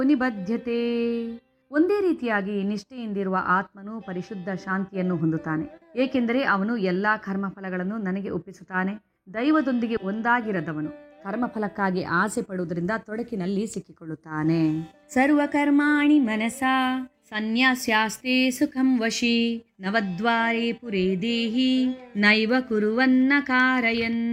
ನಿಬದ್ಧತೆ ಒಂದೇ ರೀತಿಯಾಗಿ ನಿಷ್ಠೆಯಿಂದಿರುವ ಆತ್ಮನು ಪರಿಶುದ್ಧ ಶಾಂತಿಯನ್ನು ಹೊಂದುತ್ತಾನೆ ಏಕೆಂದರೆ ಅವನು ಎಲ್ಲಾ ಕರ್ಮಫಲಗಳನ್ನು ನನಗೆ ಒಪ್ಪಿಸುತ್ತಾನೆ ದೈವದೊಂದಿಗೆ ಒಂದಾಗಿರದವನು ಕರ್ಮಫಲಕ್ಕಾಗಿ ಆಸೆ ಪಡುವುದರಿಂದ ತೊಡಕಿನಲ್ಲಿ ಸಿಕ್ಕಿಕೊಳ್ಳುತ್ತಾನೆ ಸರ್ವಕರ್ಮಾಣಿ ಮನಸ ಸನ್ಯಾಸ್ಯಾಸ್ತೆ ಸುಖಂ ವಶಿ ನವದ್ವಾರೆ ಪುರೇ ದೇಹಿ ನೈವ ಕುರುವನ್ನ ಕಾರಯನ್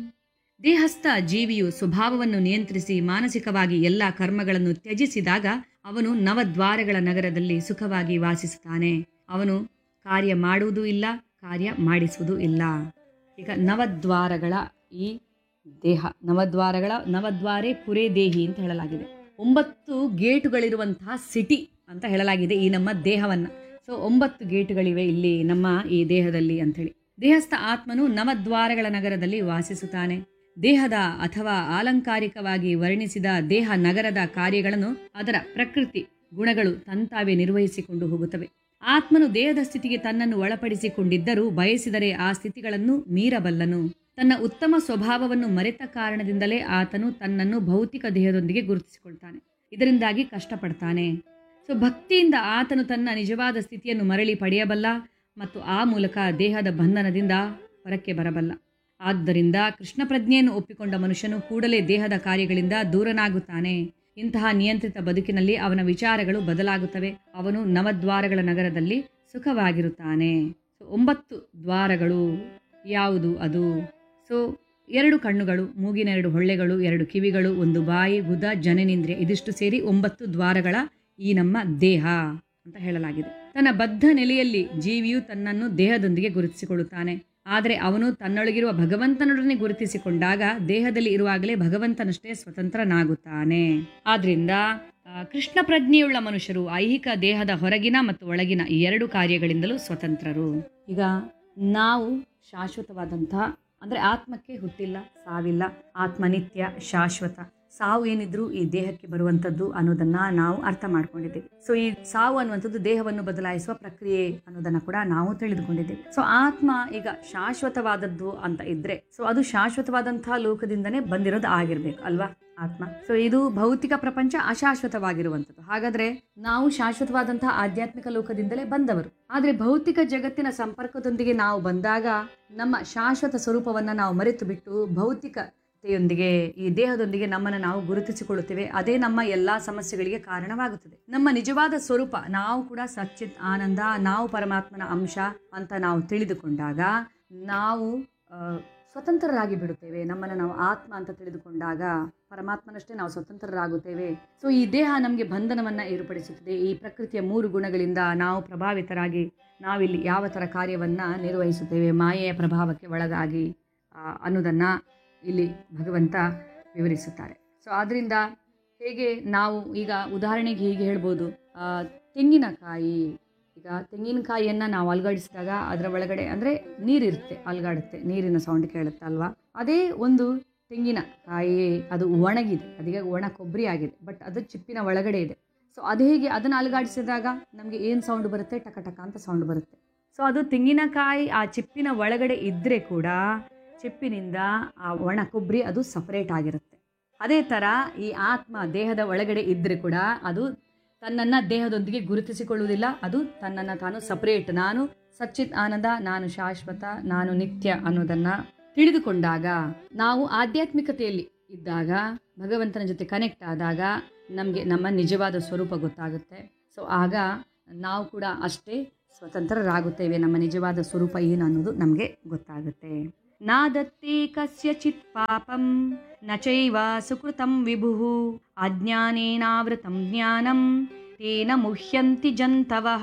ದೇಹಸ್ಥ ಜೀವಿಯು ಸ್ವಭಾವವನ್ನು ನಿಯಂತ್ರಿಸಿ ಮಾನಸಿಕವಾಗಿ ಎಲ್ಲ ಕರ್ಮಗಳನ್ನು ತ್ಯಜಿಸಿದಾಗ ಅವನು ನವದ್ವಾರಗಳ ನಗರದಲ್ಲಿ ಸುಖವಾಗಿ ವಾಸಿಸುತ್ತಾನೆ ಅವನು ಕಾರ್ಯ ಮಾಡುವುದೂ ಇಲ್ಲ ಕಾರ್ಯ ಮಾಡಿಸುವುದೂ ಇಲ್ಲ ಈಗ ನವದ್ವಾರಗಳ ಈ ದೇಹ ನವದ್ವಾರಗಳ ನವದ್ವಾರೆ ಪುರೇ ದೇಹಿ ಅಂತ ಹೇಳಲಾಗಿದೆ ಒಂಬತ್ತು ಗೇಟುಗಳಿರುವಂತಹ ಸಿಟಿ ಅಂತ ಹೇಳಲಾಗಿದೆ ಈ ನಮ್ಮ ದೇಹವನ್ನು ಸೊ ಒಂಬತ್ತು ಗೇಟುಗಳಿವೆ ಇಲ್ಲಿ ನಮ್ಮ ಈ ದೇಹದಲ್ಲಿ ಅಂಥೇಳಿ ದೇಹಸ್ಥ ಆತ್ಮನು ನವದ್ವಾರಗಳ ನಗರದಲ್ಲಿ ವಾಸಿಸುತ್ತಾನೆ ದೇಹದ ಅಥವಾ ಆಲಂಕಾರಿಕವಾಗಿ ವರ್ಣಿಸಿದ ದೇಹ ನಗರದ ಕಾರ್ಯಗಳನ್ನು ಅದರ ಪ್ರಕೃತಿ ಗುಣಗಳು ತಂತಾವೇ ನಿರ್ವಹಿಸಿಕೊಂಡು ಹೋಗುತ್ತವೆ ಆತ್ಮನು ದೇಹದ ಸ್ಥಿತಿಗೆ ತನ್ನನ್ನು ಒಳಪಡಿಸಿಕೊಂಡಿದ್ದರೂ ಬಯಸಿದರೆ ಆ ಸ್ಥಿತಿಗಳನ್ನು ಮೀರಬಲ್ಲನು ತನ್ನ ಉತ್ತಮ ಸ್ವಭಾವವನ್ನು ಮರೆತ ಕಾರಣದಿಂದಲೇ ಆತನು ತನ್ನನ್ನು ಭೌತಿಕ ದೇಹದೊಂದಿಗೆ ಗುರುತಿಸಿಕೊಳ್ತಾನೆ ಇದರಿಂದಾಗಿ ಕಷ್ಟಪಡ್ತಾನೆ ಸೊ ಭಕ್ತಿಯಿಂದ ಆತನು ತನ್ನ ನಿಜವಾದ ಸ್ಥಿತಿಯನ್ನು ಮರಳಿ ಪಡೆಯಬಲ್ಲ ಮತ್ತು ಆ ಮೂಲಕ ದೇಹದ ಬಂಧನದಿಂದ ಹೊರಕ್ಕೆ ಬರಬಲ್ಲ ಆದ್ದರಿಂದ ಕೃಷ್ಣ ಪ್ರಜ್ಞೆಯನ್ನು ಒಪ್ಪಿಕೊಂಡ ಮನುಷ್ಯನು ಕೂಡಲೇ ದೇಹದ ಕಾರ್ಯಗಳಿಂದ ದೂರನಾಗುತ್ತಾನೆ ಇಂತಹ ನಿಯಂತ್ರಿತ ಬದುಕಿನಲ್ಲಿ ಅವನ ವಿಚಾರಗಳು ಬದಲಾಗುತ್ತವೆ ಅವನು ನವದ್ವಾರಗಳ ನಗರದಲ್ಲಿ ಸುಖವಾಗಿರುತ್ತಾನೆ ಸೊ ಒಂಬತ್ತು ದ್ವಾರಗಳು ಯಾವುದು ಅದು ಸೊ ಎರಡು ಕಣ್ಣುಗಳು ಮೂಗಿನ ಎರಡು ಹೊಳ್ಳೆಗಳು ಎರಡು ಕಿವಿಗಳು ಒಂದು ಬಾಯಿ ಗುದ ಜನನೇಂದ್ರಿಯ ಇದಿಷ್ಟು ಸೇರಿ ಒಂಬತ್ತು ದ್ವಾರಗಳ ಈ ನಮ್ಮ ದೇಹ ಅಂತ ಹೇಳಲಾಗಿದೆ ತನ್ನ ಬದ್ಧ ನೆಲೆಯಲ್ಲಿ ಜೀವಿಯು ತನ್ನನ್ನು ದೇಹದೊಂದಿಗೆ ಗುರುತಿಸಿಕೊಳ್ಳುತ್ತಾನೆ ಆದರೆ ಅವನು ತನ್ನೊಳಗಿರುವ ಭಗವಂತನೊಡನೆ ಗುರುತಿಸಿಕೊಂಡಾಗ ದೇಹದಲ್ಲಿ ಇರುವಾಗಲೇ ಭಗವಂತನಷ್ಟೇ ಸ್ವತಂತ್ರನಾಗುತ್ತಾನೆ ಆದ್ರಿಂದ ಆ, ಕೃಷ್ಣ ಪ್ರಜ್ಞೆಯುಳ್ಳ ಮನುಷ್ಯರು ಐಹಿಕ ದೇಹದ ಹೊರಗಿನ ಮತ್ತು ಒಳಗಿನ ಈ ಎರಡು ಕಾರ್ಯಗಳಿಂದಲೂ ಸ್ವತಂತ್ರರು ಈಗ ನಾವು ಶಾಶ್ವತವಾದಂತಹ ಅಂದರೆ ಆತ್ಮಕ್ಕೆ ಹುಟ್ಟಿಲ್ಲ ಸಾವಿಲ್ಲ ಆತ್ಮ ನಿತ್ಯ ಶಾಶ್ವತ ಸಾವು ಏನಿದ್ರು ಈ ದೇಹಕ್ಕೆ ಬರುವಂಥದ್ದು ಅನ್ನೋದನ್ನ ನಾವು ಅರ್ಥ ಮಾಡ್ಕೊಂಡಿದ್ದೇವೆ ಸೊ ಈ ಸಾವು ಅನ್ನುವಂಥದ್ದು ದೇಹವನ್ನು ಬದಲಾಯಿಸುವ ಪ್ರಕ್ರಿಯೆ ಅನ್ನೋದನ್ನ ಕೂಡ ನಾವು ತಿಳಿದುಕೊಂಡಿದ್ದೇವೆ ಸೊ ಆತ್ಮ ಈಗ ಶಾಶ್ವತವಾದದ್ದು ಅಂತ ಇದ್ರೆ ಸೊ ಅದು ಶಾಶ್ವತವಾದಂತಹ ಲೋಕದಿಂದನೇ ಬಂದಿರೋದು ಆಗಿರ್ಬೇಕು ಅಲ್ವಾ ಆತ್ಮ ಸೊ ಇದು ಭೌತಿಕ ಪ್ರಪಂಚ ಅಶಾಶ್ವತವಾಗಿರುವಂಥದ್ದು ಹಾಗಾದ್ರೆ ನಾವು ಶಾಶ್ವತವಾದಂತಹ ಆಧ್ಯಾತ್ಮಿಕ ಲೋಕದಿಂದಲೇ ಬಂದವರು ಆದ್ರೆ ಭೌತಿಕ ಜಗತ್ತಿನ ಸಂಪರ್ಕದೊಂದಿಗೆ ನಾವು ಬಂದಾಗ ನಮ್ಮ ಶಾಶ್ವತ ಸ್ವರೂಪವನ್ನ ನಾವು ಮರೆತು ಬಿಟ್ಟು ಭೌತಿಕತೆಯೊಂದಿಗೆ ಈ ದೇಹದೊಂದಿಗೆ ನಮ್ಮನ್ನು ನಾವು ಗುರುತಿಸಿಕೊಳ್ಳುತ್ತೇವೆ ಅದೇ ನಮ್ಮ ಎಲ್ಲಾ ಸಮಸ್ಯೆಗಳಿಗೆ ಕಾರಣವಾಗುತ್ತದೆ ನಮ್ಮ ನಿಜವಾದ ಸ್ವರೂಪ ನಾವು ಕೂಡ ಸಚ್ಚಿತ್ ಆನಂದ ನಾವು ಪರಮಾತ್ಮನ ಅಂಶ ಅಂತ ನಾವು ತಿಳಿದುಕೊಂಡಾಗ ನಾವು ಆ, ಸ್ವತಂತ್ರರಾಗಿ ಬಿಡುತ್ತೇವೆ ನಮ್ಮನ್ನು ನಾವು ಆತ್ಮ ಅಂತ ತಿಳಿದುಕೊಂಡಾಗ ಪರಮಾತ್ಮನಷ್ಟೇ ನಾವು ಸ್ವತಂತ್ರರಾಗುತ್ತೇವೆ ಸೊ ಈ ದೇಹ ನಮಗೆ ಬಂಧನವನ್ನು ಏರ್ಪಡಿಸುತ್ತದೆ ಈ ಪ್ರಕೃತಿಯ ಮೂರು ಗುಣಗಳಿಂದ ನಾವು ಪ್ರಭಾವಿತರಾಗಿ ನಾವಿಲ್ಲಿ ಯಾವ ಥರ ಕಾರ್ಯವನ್ನು ನಿರ್ವಹಿಸುತ್ತೇವೆ ಮಾಯೆಯ ಪ್ರಭಾವಕ್ಕೆ ಒಳಗಾಗಿ ಆ, ಅನ್ನೋದನ್ನು ಇಲ್ಲಿ ಭಗವಂತ ವಿವರಿಸುತ್ತಾರೆ ಸೊ ಆದ್ದರಿಂದ ಹೇಗೆ ನಾವು ಈಗ ಉದಾಹರಣೆಗೆ ಹೀಗೆ ಹೇಳ್ಬೋದು ಆ, ತೆಂಗಿನಕಾಯಿ ಈಗ ತೆಂಗಿನಕಾಯಿಯನ್ನು ನಾವು ಅಲ್ಗಾಡಿಸಿದಾಗ ಅದರ ಒಳಗಡೆ ಅಂದರೆ ನೀರಿರುತ್ತೆ ಅಲ್ಗಾಡುತ್ತೆ ನೀರಿನ ಸೌಂಡ್ ಕೇಳುತ್ತೆ ಅಲ್ವಾ ಅದೇ ಒಂದು ತೆಂಗಿನಕಾಯಿ ಅದು ಒಣಗಿದೆ ಅದೀಗ ಒಣ ಕೊಬ್ಬರಿ ಆಗಿದೆ ಬಟ್ ಅದು ಚಿಪ್ಪಿನ ಒಳಗಡೆ ಇದೆ ಸೊ ಅದು ಹೇಗೆ ಅದನ್ನು ಅಲುಗಾಡಿಸಿದಾಗ ನಮಗೆ ಏನು ಸೌಂಡ್ ಬರುತ್ತೆ ಟಕ ಟಕ ಅಂತ ಸೌಂಡ್ ಬರುತ್ತೆ ಸೊ ಅದು ತೆಂಗಿನಕಾಯಿ ಆ ಚಿಪ್ಪಿನ ಒಳಗಡೆ ಇದ್ದರೆ ಕೂಡ ಚಿಪ್ಪಿನಿಂದ ಆ ಒಣ ಕೊಬ್ಬರಿ ಅದು ಸಪರೇಟ್ ಆಗಿರುತ್ತೆ ಅದೇ ಥರ ಈ ಆತ್ಮ ದೇಹದ ಒಳಗಡೆ ಇದ್ದರೆ ಕೂಡ ಅದು ತನ್ನನ್ನು ದೇಹದೊಂದಿಗೆ ಗುರುತಿಸಿಕೊಳ್ಳುವುದಿಲ್ಲ ಅದು ತನ್ನನ್ನು ತಾನು ಸಪರೇಟ್ ನಾನು ಸಚ್ಚಿತ್ ಆನಂದ ನಾನು ಶಾಶ್ವತ ನಾನು ನಿತ್ಯ ಅನ್ನೋದನ್ನು ತಿಳಿದುಕೊಂಡಾಗ ನಾವು ಆಧ್ಯಾತ್ಮಿಕತೆಯಲ್ಲಿ ಇದ್ದಾಗ ಭಗವಂತನ ಜೊತೆ ಕನೆಕ್ಟ್ ಆದಾಗ ನಮಗೆ ನಮ್ಮ ನಿಜವಾದ ಸ್ವರೂಪ ಗೊತ್ತಾಗುತ್ತೆ ಸೊ ಆಗ ನಾವು ಕೂಡ ಅಷ್ಟೇ ಸ್ವತಂತ್ರರಾಗುತ್ತೇವೆ ನಮ್ಮ ನಿಜವಾದ ಸ್ವರೂಪ ಏನು ಅನ್ನೋದು ನಮಗೆ ಗೊತ್ತಾಗುತ್ತೆ ನಾದತ್ತೆ ಕಸ್ಯಚಿತ್ ಪಾಪಂ ನ ಚೈವ ಸುಕೃತಂ ವಿಭು ಅಜ್ಞಾನೇನಾವೃತಂ ಜ್ಞಾನಂ ತೇನ ಮುಹ್ಯಂತಿ ಜಂತವಃ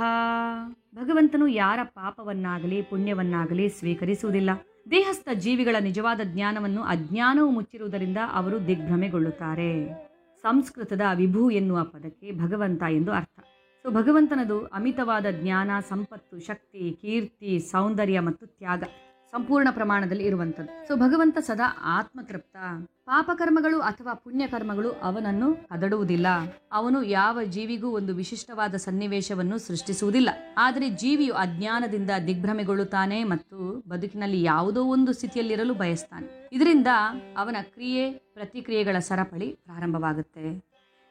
ಭಗವಂತನು ಯಾರ ಪಾಪವನ್ನಾಗಲಿ ಪುಣ್ಯವನ್ನಾಗಲಿ ಸ್ವೀಕರಿಸುವುದಿಲ್ಲ ದೇಹಸ್ಥ ಜೀವಿಗಳ ನಿಜವಾದ ಜ್ಞಾನವನ್ನು ಅಜ್ಞಾನವು ಮುಚ್ಚಿರುವುದರಿಂದ ಅವರು ದಿಗ್ಭ್ರಮೆಗೊಳ್ಳುತ್ತಾರೆ ಸಂಸ್ಕೃತದ ವಿಭು ಎನ್ನುವ ಪದಕ್ಕೆ ಭಗವಂತ ಎಂದು ಅರ್ಥ ಸೊ ಭಗವಂತನದು ಅಮಿತವಾದ ಜ್ಞಾನ ಸಂಪತ್ತು ಶಕ್ತಿ ಕೀರ್ತಿ ಸೌಂದರ್ಯ ಮತ್ತು ತ್ಯಾಗ ಸಂಪೂರ್ಣ ಪ್ರಮಾಣದಲ್ಲಿ ಇರುವಂಥದ್ದು ಸೊ ಭಗವಂತ ಸದಾ ಆತ್ಮತೃಪ್ತ ಪಾಪಕರ್ಮಗಳು ಅಥವಾ ಪುಣ್ಯಕರ್ಮಗಳು ಅವನನ್ನು ಕದಡುವುದಿಲ್ಲ ಅವನು ಯಾವ ಜೀವಿಗೂ ಒಂದು ವಿಶಿಷ್ಟವಾದ ಸನ್ನಿವೇಶವನ್ನು ಸೃಷ್ಟಿಸುವುದಿಲ್ಲ ಆದರೆ ಜೀವಿಯು ಅಜ್ಞಾನದಿಂದ ದಿಗ್ಭ್ರಮೆಗೊಳ್ಳುತ್ತಾನೆ ಮತ್ತು ಬದುಕಿನಲ್ಲಿ ಯಾವುದೋ ಒಂದು ಸ್ಥಿತಿಯಲ್ಲಿರಲು ಬಯಸ್ತಾನೆ ಇದರಿಂದ ಅವನ ಕ್ರಿಯೆ ಪ್ರತಿಕ್ರಿಯೆಗಳ ಸರಪಳಿ ಪ್ರಾರಂಭವಾಗುತ್ತೆ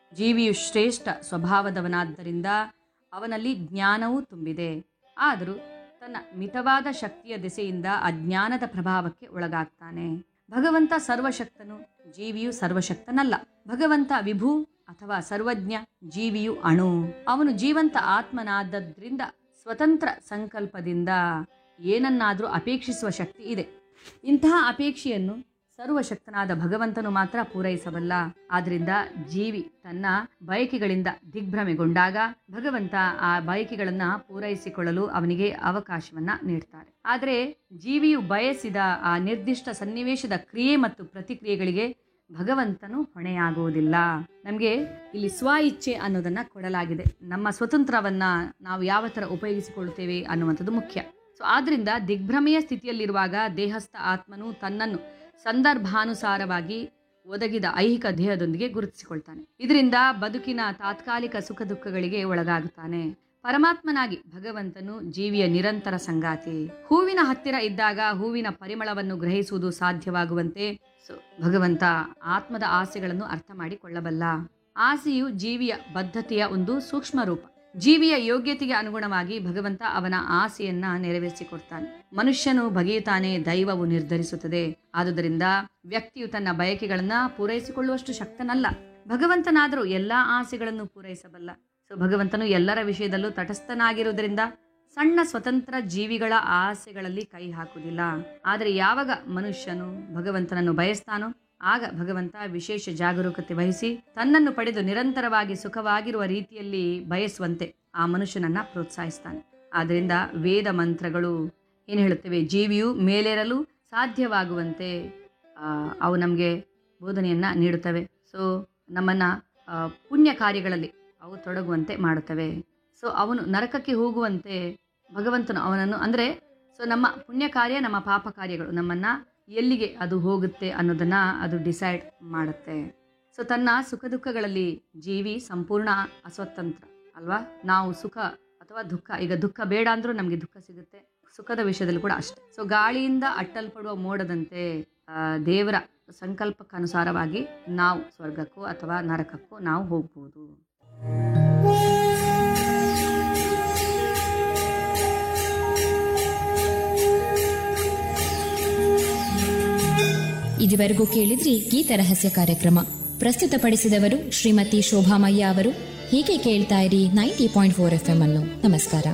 ಜೀವಿಯು ಶ್ರೇಷ್ಠ ಸ್ವಭಾವದವನಾದ್ದರಿಂದ ಅವನಲ್ಲಿ ಜ್ಞಾನವೂ ತುಂಬಿದೆ ಆದರೂ ತನ್ನ ಮಿತವಾದ ಶಕ್ತಿಯ ದೆಸೆಯಿಂದ ಅಜ್ಞಾನದ ಪ್ರಭಾವಕ್ಕೆ ಒಳಗಾಗ್ತಾನೆ ಭಗವಂತ ಸರ್ವಶಕ್ತನು ಜೀವಿಯು ಸರ್ವಶಕ್ತನಲ್ಲ ಭಗವಂತ ವಿಭು ಅಥವಾ ಸರ್ವಜ್ಞ ಜೀವಿಯು ಅಣು ಅವನು ಜೀವಂತ ಆತ್ಮನಾದದ್ರಿಂದ ಸ್ವತಂತ್ರ ಸಂಕಲ್ಪದಿಂದ ಏನನ್ನಾದರೂ ಅಪೇಕ್ಷಿಸುವ ಶಕ್ತಿ ಇದೆ ಇಂತಹ ಅಪೇಕ್ಷೆಯನ್ನು ಸರ್ವಶಕ್ತನಾದ ಭಗವಂತನು ಮಾತ್ರ ಪೂರೈಸಬಲ್ಲ ಆದ್ರಿಂದ ಜೀವಿ ತನ್ನ ಬಯಕೆಗಳಿಂದ ದಿಗ್ಭ್ರಮೆಗೊಂಡಾಗ ಭಗವಂತ ಆ ಬಯಕೆಗಳನ್ನ ಪೂರೈಸಿಕೊಳ್ಳಲು ಅವನಿಗೆ ಅವಕಾಶವನ್ನ ನೀಡ್ತಾರೆ ಆದರೆ ಜೀವಿಯು ಬಯಸಿದ ಆ ನಿರ್ದಿಷ್ಟ ಸನ್ನಿವೇಶದ ಕ್ರಿಯೆ ಮತ್ತು ಪ್ರತಿಕ್ರಿಯೆಗಳಿಗೆ ಭಗವಂತನು ಹೊಣೆಯಾಗುವುದಿಲ್ಲ ನಮಗೆ ಇಲ್ಲಿ ಸ್ವ ಇಚ್ಛೆ ಅನ್ನೋದನ್ನ ಕೊಡಲಾಗಿದೆ ನಮ್ಮ ಸ್ವತಂತ್ರವನ್ನ ನಾವು ಯಾವ ಥರ ಉಪಯೋಗಿಸಿಕೊಳ್ಳುತ್ತೇವೆ ಅನ್ನುವಂಥದ್ದು ಮುಖ್ಯ ಸೊ ಆದ್ರಿಂದ ದಿಗ್ಭ್ರಮೆಯ ಸ್ಥಿತಿಯಲ್ಲಿರುವಾಗ ದೇಹಸ್ಥ ಆತ್ಮನು ತನ್ನನ್ನು ಸಂದರ್ಭಾನುಸಾರವಾಗಿ ಒದಗಿದ ಐಹಿಕ ದೇಹದೊಂದಿಗೆ ಗುರುತಿಸಿಕೊಳ್ತಾನೆ ಇದರಿಂದ ಬದುಕಿನ ತಾತ್ಕಾಲಿಕ ಸುಖ ದುಃಖಗಳಿಗೆ ಒಳಗಾಗುತ್ತಾನೆ ಪರಮಾತ್ಮನಾಗಿ ಭಗವಂತನು ಜೀವಿಯ ನಿರಂತರ ಸಂಗಾತಿ ಹೂವಿನ ಹತ್ತಿರ ಇದ್ದಾಗ ಹೂವಿನ ಪರಿಮಳವನ್ನು ಗ್ರಹಿಸುವುದು ಸಾಧ್ಯವಾಗುವಂತೆ ಸೊ ಭಗವಂತ ಆತ್ಮದ ಆಸೆಗಳನ್ನು ಅರ್ಥ ಮಾಡಿಕೊಳ್ಳಬಲ್ಲ ಆಸೆಯು ಜೀವಿಯ ಬದ್ಧತೆಯ ಒಂದು ಸೂಕ್ಷ್ಮ ರೂಪ ಜೀವಿಯ ಯೋಗ್ಯತೆಗೆ ಅನುಗುಣವಾಗಿ ಭಗವಂತ ಅವನ ಆಸೆಯನ್ನ ನೆರವೇರಿಸಿಕೊಡ್ತಾನೆ ಮನುಷ್ಯನು ಬಗೆಯುತ್ತಾನೆ ದೈವವು ನಿರ್ಧರಿಸುತ್ತದೆ ಆದುದರಿಂದ ವ್ಯಕ್ತಿಯು ತನ್ನ ಬಯಕೆಗಳನ್ನ ಪೂರೈಸಿಕೊಳ್ಳುವಷ್ಟು ಶಕ್ತನಲ್ಲ ಭಗವಂತನಾದರೂ ಎಲ್ಲಾ ಆಸೆಗಳನ್ನು ಪೂರೈಸಬಲ್ಲ ಸೊ ಭಗವಂತನು ಎಲ್ಲರ ವಿಷಯದಲ್ಲೂ ತಟಸ್ಥನಾಗಿರುವುದರಿಂದ ಸಣ್ಣ ಸ್ವತಂತ್ರ ಜೀವಿಗಳ ಆಸೆಗಳಲ್ಲಿ ಕೈ ಹಾಕುವುದಿಲ್ಲ ಆದರೆ ಯಾವಾಗ ಮನುಷ್ಯನು ಭಗವಂತನನ್ನು ಬಯಸ್ತಾನೋ ಆಗ ಭಗವಂತ ವಿಶೇಷ ಜಾಗರೂಕತೆ ವಹಿಸಿ ತನ್ನನ್ನು ಪಡೆದು ನಿರಂತರವಾಗಿ ಸುಖವಾಗಿರುವ ರೀತಿಯಲ್ಲಿ ಬಯಸುವಂತೆ ಆ ಮನುಷ್ಯನನ್ನ ಪ್ರೋತ್ಸಾಹಿಸ್ತಾನೆ ಆದ್ದರಿಂದ ವೇದ ಮಂತ್ರಗಳು ಏನು ಹೇಳುತ್ತವೆ ಜೀವಿಯು ಮೇಲೇರಲು ಸಾಧ್ಯವಾಗುವಂತೆ ಆ, ಅವು ನಮಗೆ ಬೋಧನೆಯನ್ನ ನೀಡುತ್ತವೆ ಸೊ ನಮ್ಮನ್ನ ಆ, ಪುಣ್ಯ ಕಾರ್ಯಗಳಲ್ಲಿ ಅವು ತೊಡಗುವಂತೆ ಮಾಡುತ್ತವೆ ಸೊ ಅವನು ನರಕಕ್ಕೆ ಹೋಗುವಂತೆ ಭಗವಂತನು ಅವನನ್ನು ಅಂದರೆ ಸೊ ನಮ್ಮ ಪುಣ್ಯ ಕಾರ್ಯ ನಮ್ಮ ಪಾಪ ಕಾರ್ಯಗಳು ನಮ್ಮನ್ನ ಎಲ್ಲಿಗೆ ಅದು ಹೋಗುತ್ತೆ ಅನ್ನೋದನ್ನ ಅದು ಡಿಸೈಡ್ ಮಾಡುತ್ತೆ ಸೊ ತನ್ನ ಸುಖ ದುಃಖಗಳಲ್ಲಿ ಜೀವಿ ಸಂಪೂರ್ಣ ಅಸ್ವತಂತ್ರ ಅಲ್ವಾ ನಾವು ಸುಖ ಅಥವಾ ದುಃಖ ಈಗ ದುಃಖ ಬೇಡ ಅಂದ್ರೂ ನಮಗೆ ದುಃಖ ಸಿಗುತ್ತೆ ಸುಖದ ವಿಷಯದಲ್ಲಿ ಕೂಡ ಅಷ್ಟೆ ಸೊ ಗಾಳಿಯಿಂದ ಅಟ್ಟಲ್ಪಡುವ ಮೋಡದಂತೆ ಆ, ದೇವರ ಸಂಕಲ್ಪಕ್ಕನುಸಾರವಾಗಿ ನಾವು ಸ್ವರ್ಗಕ್ಕೂ ಅಥವಾ ನರಕಕ್ಕೂ ನಾವು ಹೋಗ್ಬೋದು ಇದುವರೆಗೂ ಕೇಳಿದ್ರಿ ಗೀತ ರಹಸ್ಯ ಕಾರ್ಯಕ್ರಮ ಪ್ರಸ್ತುತಪಡಿಸಿದವರು ಶ್ರೀಮತಿ ಶೋಭಾಮಯ್ಯ ಅವರು ಹೀಗೆ ಕೇಳ್ತಾ ಇರಿ ninety point four F M ಅನ್ನು ನಮಸ್ಕಾರ